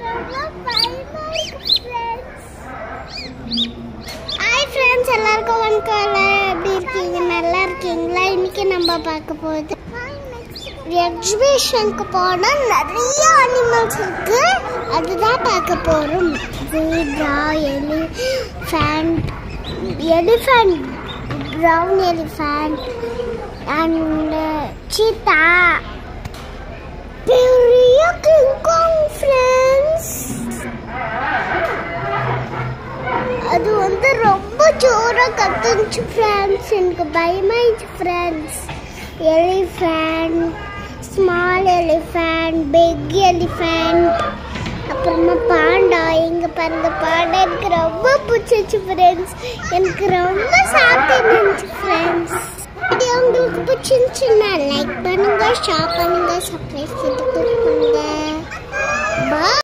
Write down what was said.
hi friends எல்லாருக்கும் வணக்கம் எல்லாரும் எப்படி இருக்கீங்க நல்லா இருக்கீங்களா இன்னைக்கு நம்ம பார்க்க போகுது எக்ஸிபிஷனுக்கு போனால் நிறைய அனிமல்ஸ் இருக்கு அதுதான் பார்க்க போகிறோம் zebra elephant elephant brown elephant and cheetah பெரிய கிங்காங் ஃப்ரெண்ட்ஸ் அது வந்து ரொம்ப ஜோரா கத்துச்சு ஃப்ரெண்ட்ஸ் எனக்கு பயமாயிடுச்சு friends elephant small elephant big elephant அப்புறமா பாண்டா இங்க பாருங்க பாண்டா எனக்கு ரொம்ப பிடிச்சிச்சு ஃப்ரெண்ட்ஸ் எனக்கு ரொம்ப சாப்பிட்டு இருந்துச்சு ஃப்ரெண்ட்ஸ் வீடியோ உங்களுக்கு பிடிச்சிருந்துச்சுன்னா லைக் பண்ணுங்க ஷேர் பண்ணுங்க சப்ஸ்கிரைப் பண்ணுங்க பாய்